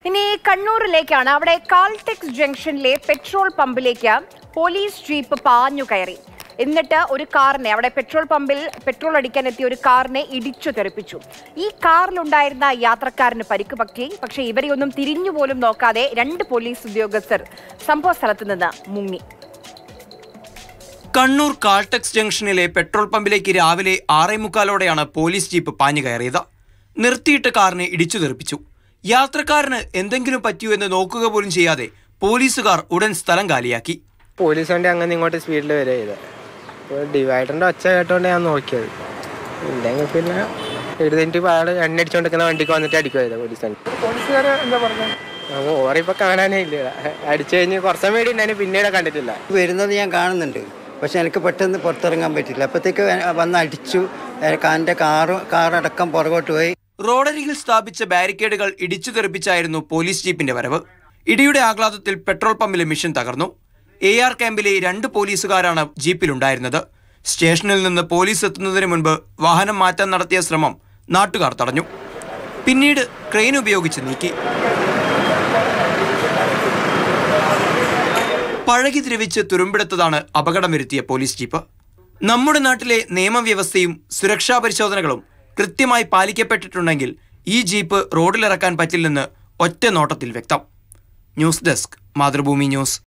ഇനി കണ്ണൂരിലേക്കാണ് അവിടെ കാൾടെക്സ് ജംഗ്ഷനിലെ പെട്രോൾ പമ്പിലേക്ക് പോലീസ് ജീപ്പ് പാഞ്ഞു കയറി എന്നിട്ട് ഒരു കാറിനെ അവിടെ പെട്രോൾ പമ്പിൽ പെട്രോൾ അടിക്കാൻ എത്തിയ ഒരു കാറിനെ ഇടിച്ചു തെറിപ്പിച്ചു ഈ കാറിലുണ്ടായിരുന്ന യാത്രക്കാരന് പരിക്ക് പറ്റി പക്ഷേ ഇവരെയൊന്നും തിരിഞ്ഞു പോലും നോക്കാതെ രണ്ട് പോലീസ് ഉദ്യോഗസ്ഥർ സംഭവ സ്ഥലത്ത് നിന്ന് മുങ്ങി കണ്ണൂർ കാൾടെക്സ് ജംഗ്ഷനിലെ പെട്രോൾ പമ്പിലേക്ക് രാവിലെ ആറേ മുക്കാലോടെയാണ് പോലീസ് ജീപ്പ് പാഞ്ഞു കയറിയത് നിർത്തിയിട്ട കാറിനെ ഇടിച്ചു തെറിപ്പിച്ചു യാത്രക്കാരന് എന്തെങ്കിലും പറ്റിയോ എന്ന് നോക്കുക പോലും ചെയ്യാതെ പോലീസുകാർ ഉടൻ സ്ഥലം കാലിയാക്കി പോലീസ് വണ്ടി അങ്ങനെ ഇങ്ങോട്ട് സ്പീഡിൽ വരിക ചെയ്തത് അപ്പോൾ ഡിവൈഡറിൻ്റെ ഒച്ച കേട്ടോണ്ട് ഞാൻ നോക്കിയത് ഇല്ലെങ്കിൽ പിന്നെ എഴുതിട്ട് അയാൾ എണ്ണ അടിച്ചുകൊണ്ടിരിക്കുന്ന വണ്ടിക്ക് വന്നിട്ട് അടിക്കുക ചെയ്തത് പോലീസ് വണ്ടി പോലീസുകാരെ എന്താ പറഞ്ഞത് അപ്പോൾ ഓറിപ്പോൾ കാണാനേ ഇല്ല അടിച്ചു കഴിഞ്ഞ് കുറച്ച് പേടി ഉണ്ടായിരുന്നു പിന്നീട് കണ്ടിട്ടില്ല വരുന്നത് ഞാൻ കാണുന്നുണ്ട് പക്ഷെ എനിക്ക് പെട്ടെന്ന് പുറത്തിറങ്ങാൻ പറ്റില്ല അപ്പോഴത്തേക്ക് വന്ന് അടിച്ചു എൻ്റെ കാറ് കാറടക്കം പുറകോട്ട് പോയി റോഡരികിൽ സ്ഥാപിച്ച ബാരിക്കേഡുകൾ ഇടിച്ചു തെറിപ്പിച്ചായിരുന്നു പോലീസ് ജീപ്പിന്റെ വരവ് ഇടിയുടെ ആഹ്ലാദത്തിൽ പെട്രോൾ പമ്പിലെ മിഷൻ തകർന്നു എ ആർ ക്യാമ്പിലെ രണ്ട് പോലീസുകാരാണ് ജീപ്പിലുണ്ടായിരുന്നത് സ്റ്റേഷനിൽ നിന്ന് പോലീസ് എത്തുന്നതിന് മുൻപ് വാഹനം മാറ്റാൻ നടത്തിയ ശ്രമം നാട്ടുകാർ തടഞ്ഞു പിന്നീട് ക്രെയിൻ ഉപയോഗിച്ച് നീക്കി പഴകി ദ്രവിച്ച് തുരുമ്പെടുത്തതാണ് അപകടം വരുത്തിയ പോലീസ് ജീപ്പ് നമ്മുടെ നാട്ടിലെ നിയമവ്യവസ്ഥയും സുരക്ഷാ പരിശോധനകളും കൃത്യമായി പാലിക്കപ്പെട്ടിട്ടുണ്ടെങ്കിൽ ഈ ജീപ്പ് റോഡിലിറക്കാൻ പറ്റില്ലെന്ന് ഒറ്റ നോട്ടത്തിൽ വ്യക്തം ന്യൂസ് ഡെസ്ക് മാതൃഭൂമി ന്യൂസ്